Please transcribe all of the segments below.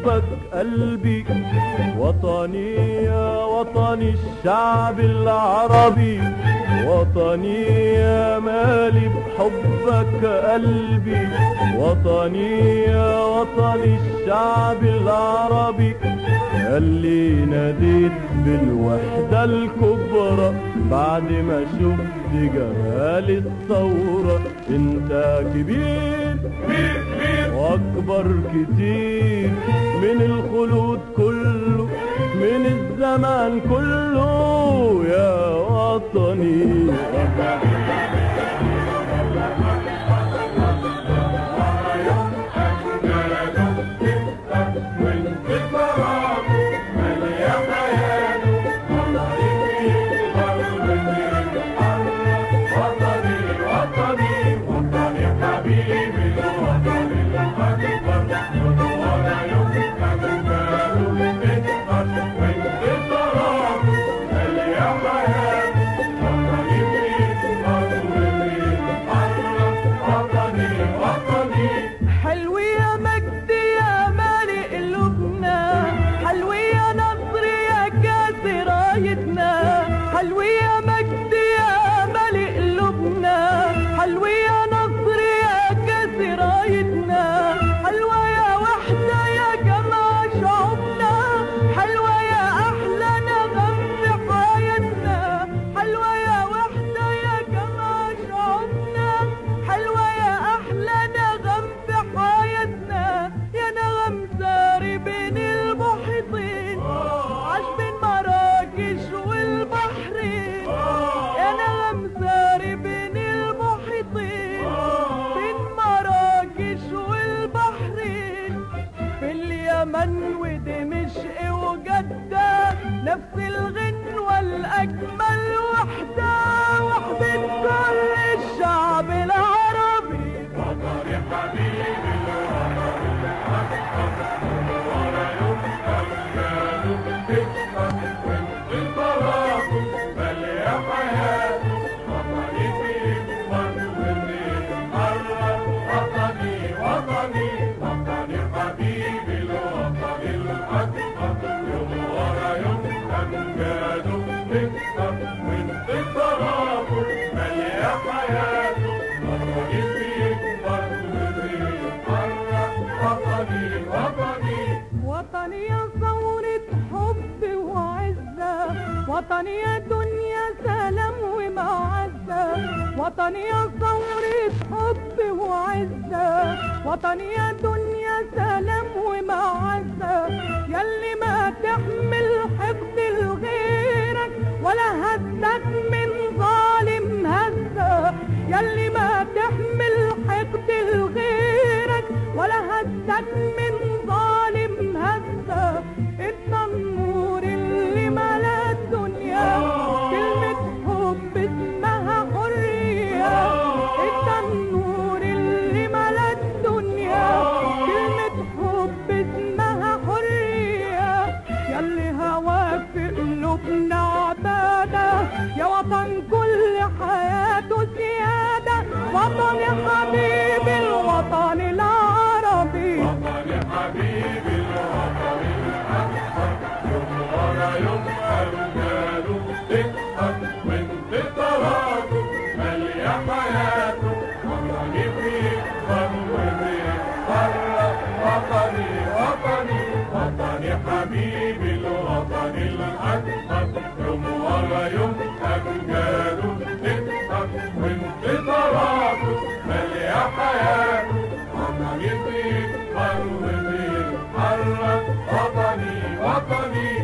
حبك قلبي وطني يا وطني الشعب العربي وطني يا مالي بحبك قلبي وطني يا وطني الشعب العربي اللي ناديت بالوحدة الكبرى بعد ما شفت جمال الثورة انت كبير واكبر كتير من الخلود كله من الزمان كله يا وطني حلو يا مجد يا مالئ قلوبنا حلو يا نصر يا كاس رايتنا حلو يا مجد يا مالئ قلوبنا حلو يا نصر يا كاس رايتنا حلوة يا وحدة يا جماعة شعوبنا حلوة يا أحلى نغم في حياتنا حلوة يا وحدة يا جماعة شعوبنا حلوة يا أحلى نغم في حياتنا يا نغم ساري بين المحيطين عاش بين مراكش والبحرين يا نغم ساري بين المحيطين بين مراكش والبحرين في اليمن ودمشق وجدة نفس الغنوة الأجمل وحدة وحدة كل الشعب العربي وطني يا ثورة حب وعزة وطني يا دنيا سلام ومعزة وطني يا ثورة حب وعزة وطني يا دنيا سلام ومعزة يلي ما تحمل حقد لغيرك ولا هزك من ظالم هزة يلي ما تحمل حقد لغيرك ولا هزك من ظالم هزة انت النور اللي ملا الدنيا كلمة حب اسمها حرية انت النور اللي ملا الدنيا كلمة حب اسمها حرية يلي هواك في قلوبنا عبادة يا وطن كل حياته سيادة وطن يا حبيبي الوطن العربي حبيبي الوطن الأكبر يوم ورا يوم أمجاده تكتر وانتصاراته مالية حياته وطني بيكبر وبيتحرك وطني وطني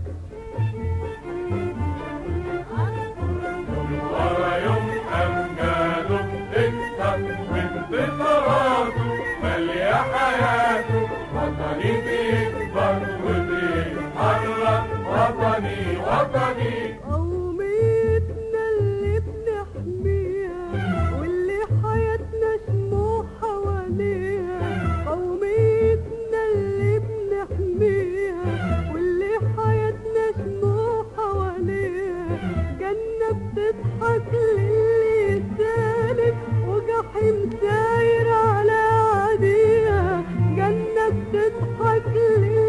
ورا يوم أمجاده تكتر وانتصاراته مالية حياته وطني بيكبر وبيتحرك وطني وطني قوميتنا اللي بنحميها واللي حياتنا شموع حواليها قوميتنا اللي بنحميها واللي حياتنا شموع حواليها جنة بتضحك للي سالك وجحيم ساير على عاديها جنة بتضحك للي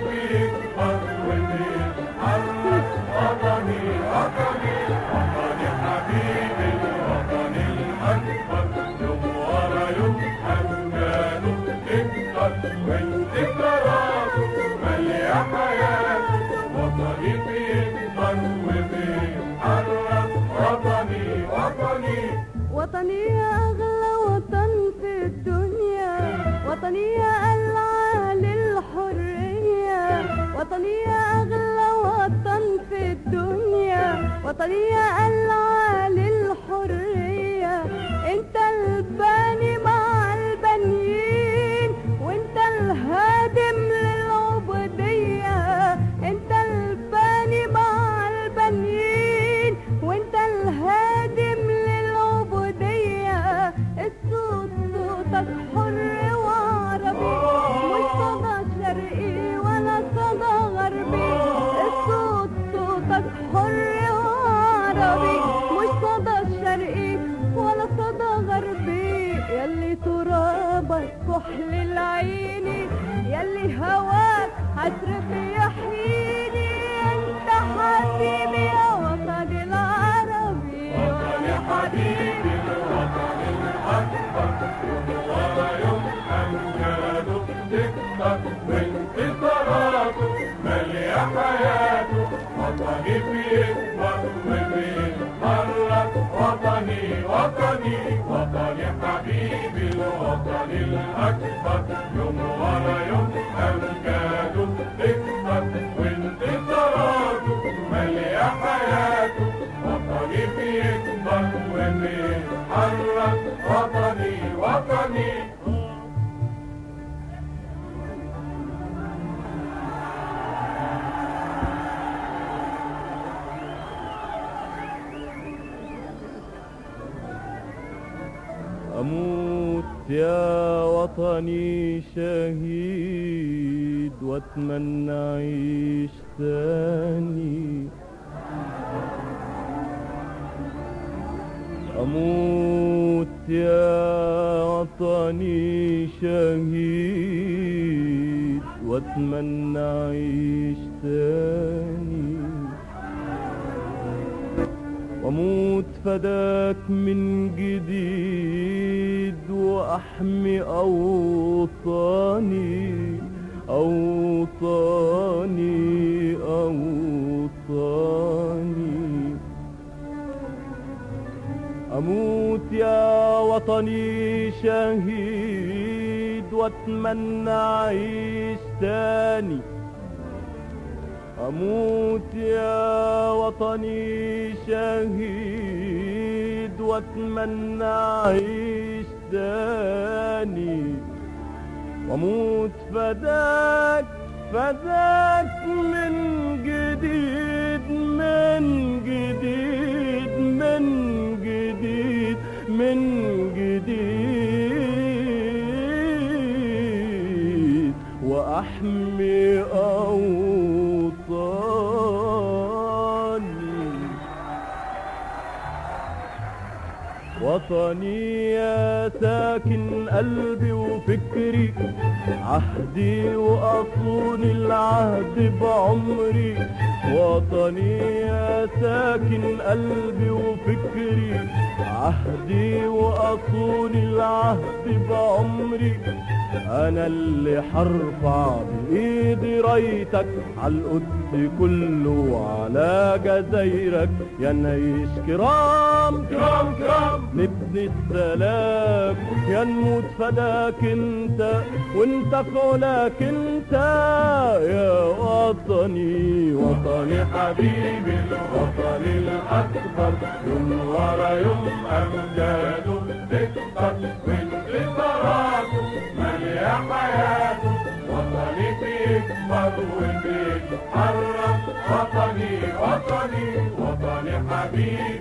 بيكبر وبيتحرك وطني وطني وطني حبيبي الوطن الأكبر يوم ورا يوم أمجاده تكتر وانتصاراته مالية حياته وطني بيكبر وبيتحرك وطني وطني وطني يا أغلى وطن في الدنيا وطني يا العالي الحرية وطني يا أغلى وطن في الدنيا وطني يا العالي الحرية انت الباني مع البنيين وانت الهادم للعبودية انت الباني مع البنيين وانت الهادم للعبودية الصوت صوتك حر وعربي مش صدى شرقي ولا صدى غربي الصوت صوتك حر وعربي مش صدى شرقي ولا صدى غربي يلي ترابك كحل العين يلي هواك حسرف يحييني انت حبيبي يا وطن العربي وطني حبيبي الوطن الأكبر يوم ورا يوم أمجاده تكتر وانتصاراته مالية حياته وطني بيكبر وبيتحرك وطني وطني وطني حبيبي الوطن الأكبر يوم ورا يوم أمجاده تكتر وانتصاراته مالية حياته وطني بيكبر وبيتحرك وطني وطني أموت يا وطني شهيد واتمنى أعيش ثاني أموت يا وطني شهيد واتمنى أعيش ثاني واموت فداك من جديد واحمي اوطاني اوطاني اوطاني اموت يا وطني شهيد واتمنى اعيش تاني أموت يا وطني شهيد وأتمنى أعيش تاني وأموت فداك فداك من جديد من جديد من جديد من جديد وأحمي أوطاني وطني يا ساكن قلبي وفكري عهدي وأصون العهد بعمري وطني يا ساكن قلبي وفكري عهدي وأصون العهد بعمري أنا اللي حرفع بإيدي رايتك عالقدس كله وعلى جزايرك يا نعيش كرام كرام كرام نبني السلام يا نموت فداك انت وانت في علاك انت يا وطني وطني حبيبي الوطن الأكبر يوم ورا يوم أمجاده تكتر وانتصاراته مالية حياته وطني بيكبر وبيتحرك وطني وطني وطني حبيبي